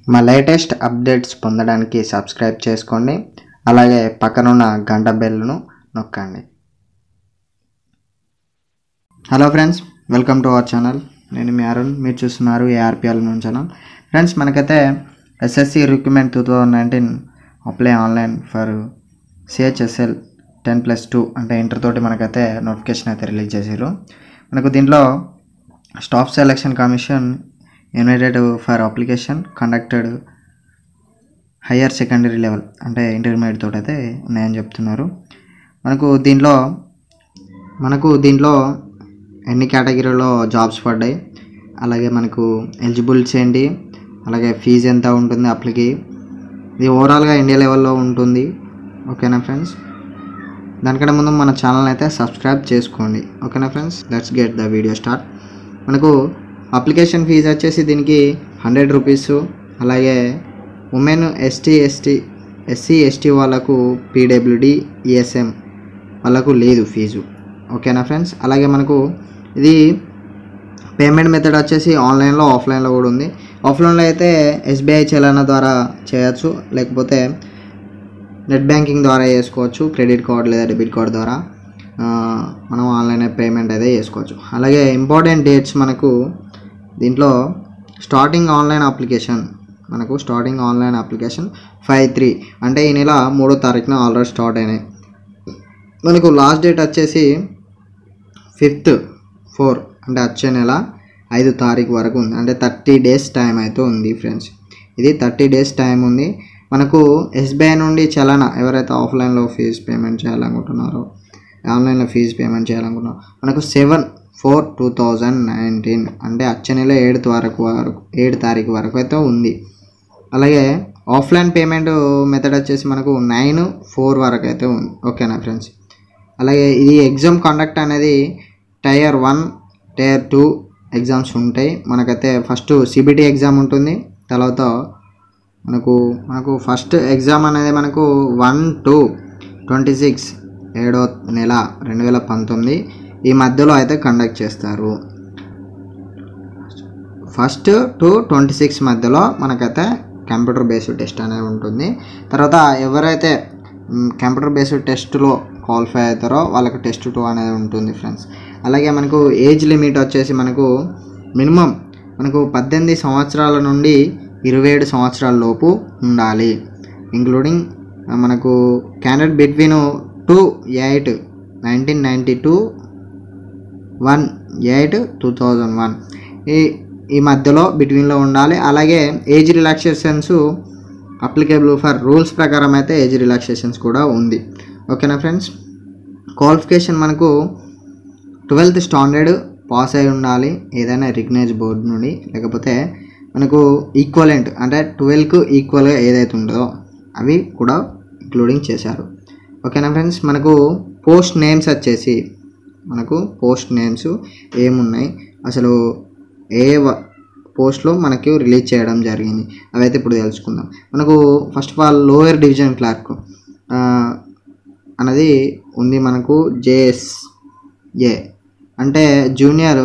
మా latest updates పొందడానికి subscribe చేసుకోండి అలాగే పక్కనున్న గంట బెల్ను నొక్కండి hello friends welcome to our channel నేను మీ అరుణ్ మీరు చూస్తున్నారు ఏఆర్పిఎల్ నుంచి ఛానల్ ఫ్రెండ్స్ మనకైతే SSC recruitment two thousand nineteen apply online for CHSL ten plus two అంటే ఇంటర్ తోటి మనకైతే నోటిఫికేషన్ అయితే రిలీజ్ చేశారు మనకు దీంట్లో staff selection commission united for application conducted higher secondary level అంటే ఇంటర్మీడియట్ తోటి అయితే ఉన్నాయని చెప్తున్నారు మనకు దీంట్లో మనకు దీంట్లో ఎన్ని కేటగిరీలో జాబ్స్ పడ్డాయి అలాగే మనకు ఎలిజిబుల్స్ ఏంటి అలాగే ఫీజు ఎంత ఉంటుంది అప్లికి ఇది ఓవరాల్గా ఇండియా లెవెల్లో ఉంటుంది ఓకేనా ఫ్రెండ్స్ దానికంటే ముందు మన ఛానల్ అయితే సబ్స్క్రైబ్ చేసుకోండి ఓకేనా friends let's get the video start మనకు అప్లికేషన్ ఫీజు వచ్చేసి దీనికి హండ్రెడ్ రూపీస్ అలాగే women ST ST SC ST వాళ్ళకు పీడబ్ల్యూడి ఈఎస్ఎం వాళ్ళకు లేదు ఫీజు ఓకేనా ఫ్రెండ్స్ అలాగే మనకు ఇది పేమెంట్ మెథడ్ వచ్చేసి ఆన్లైన్లో ఆఫ్లైన్లో కూడా ఉంది ఆఫ్లైన్లో అయితే ఎస్బీఐ చలానా ద్వారా చేయొచ్చు లేకపోతే నెట్ బ్యాంకింగ్ ద్వారా చేసుకోవచ్చు క్రెడిట్ కార్డ్ లేదా డెబిట్ కార్డ్ ద్వారా ఆ, మనం ఆన్లైన్ పేమెంట్ అయితే చేసుకోవచ్చు అలాగే ఇంపార్టెంట్ డేట్స్ మనకు దీంట్లో స్టార్టింగ్ ఆన్లైన్ అప్లికేషన్ మనకు starting online application five three అంటే ఈ నెల మూడో తారీఖున ఆల్రెడీ స్టార్ట్ అయినాయి మనకు లాస్ట్ డేట్ వచ్చేసి ఫిఫ్త్ ఫోర్ అంటే వచ్చే నెల ఐదు తారీఖు వరకు ఉంది అంటే థర్టీ డేస్ టైం అయితే ఉంది ఫ్రెండ్స్ ఇది థర్టీ డేస్ టైం ఉంది మనకు ఎస్బీఐ నుండి చలానా ఎవరైతే ఆఫ్లైన్లో ఫీజు పేమెంట్ చేయాలనుకుంటున్నారో ఆన్లైన్లో ఫీజు పేమెంట్ చేయాలనుకుంటున్నారో మనకు seven four two thousand nineteen అంటే వచ్చే నెల ఏడు వరకు వరకు ఏడు తారీఖు వరకు అయితే ఉంది అలాగే ఆఫ్లైన్ పేమెంట్ మెథడ్ వచ్చేసి మనకు నైన్ ఫోర్ వరకు అయితే ఉంది ఓకేనా ఫ్రెండ్స్ అలాగే ఇది ఎగ్జామ్ కండక్ట్ అనేది tier one tier two exams ఉంటాయి మనకైతే ఫస్ట్ సిబిటి ఎగ్జామ్ ఉంటుంది తర్వాత మనకు మనకు ఫస్ట్ ఎగ్జామ్ అనేది మనకు వన్ టు ట్వంటీ సిక్స్ ఏడో నెల రెండు వేల పంతొమ్మిది ఈ మధ్యలో అయితే కండక్ట్ చేస్తారు ఫస్ట్ టు ట్వంటీ సిక్స్ మధ్యలో మనకైతే కంప్యూటర్ బేస్డ్ టెస్ట్ అనేది ఉంటుంది తర్వాత ఎవరైతే మ్, కంప్యూటర్ బేస్డ్ టెస్ట్లో క్వాలిఫై అవుతారో వాళ్ళకి టెస్ట్ టూ అనేది ఉంటుంది ఫ్రెండ్స్ అలాగే మనకు ఏజ్ లిమిట్ వచ్చేసి మనకు మినిమం మనకు పద్దెనిమిది సంవత్సరాల నుండి ఇరవై ఏడు సంవత్సరాల లోపు ఉండాలి ఇంక్లూడింగ్ మనకు candidate between two eight nineteen ninety two one eight two thousand one ఈ ఈ మధ్యలో బిట్వీన్లో ఉండాలి అలాగే age relaxations applicable for rules ప్రకారం అయితే ఏజ్ రిలాక్సేషన్స్ కూడా ఉంది ఓకేనా ఫ్రెండ్స్ క్వాలిఫికేషన్ మనకు ట్వెల్త్ స్టాండర్డ్ పాస్ అయి ఉండాలి ఏదైనా రికగ్నైజ్ బోర్డు నుండి లేకపోతే మనకు ఈక్వలెంట్ అంటే ట్వెల్వ్కు ఈక్వల్గా ఏదైతే ఉంటుందో అవి కూడా ఇంక్లూడింగ్ చేశారు ఓకేనా ఫ్రెండ్స్ మనకు పోస్ట్ నేమ్స్ వచ్చేసి మనకు పోస్ట్ నేమ్స్ ఏమున్నాయి అసలు ఏ వ- పోస్ట్లో మనకి రిలీజ్ చేయడం జరిగింది అవైతే ఇప్పుడు తెలుసుకుందాం మనకు first of all lower division clerk అనేది ఉంది మనకు జేఎస్ ఏ అంటే junior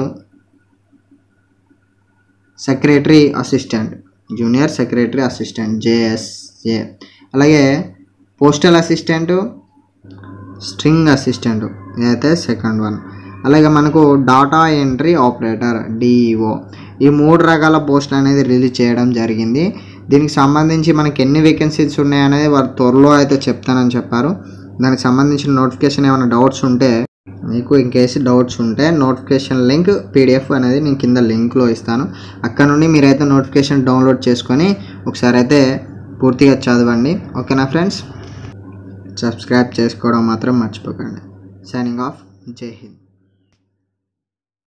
secretary assistant junior secretary assistant JSA అలాగే పోస్టల్ అసిస్టెంట్ స్ట్రింగ్ అసిస్టెంట్ ఇదైతే సెకండ్ వన్ అలాగే మనకు డాటా ఎంట్రీ ఆపరేటర్ డిఈఓ ఈ మూడు రకాల పోస్టులు అనేది రిలీజ్ చేయడం జరిగింది దీనికి సంబంధించి మనకి ఎన్ని వేకెన్సీస్ ఉన్నాయనేది వారు త్వరలో అయితే చెప్తానని చెప్పారు దానికి సంబంధించిన నోటిఫికేషన్ ఏమైనా డౌట్స్ ఉంటే మీకు ఇంకేసి డౌట్స్ ఉంటే నోటిఫికేషన్ లింక్ పీడిఎఫ్ అనేది నేను కింద లింక్లో ఇస్తాను అక్కడ నుండి మీరైతే నోటిఫికేషన్ డౌన్లోడ్ చేసుకొని ఒకసారి అయితే పూర్తిగా చదవండి ఓకేనా ఫ్రెండ్స్ సబ్స్క్రైబ్ చేసుకోవడం మాత్రం మర్చిపోకండి సైనింగ్ ఆఫ్ జై హింద్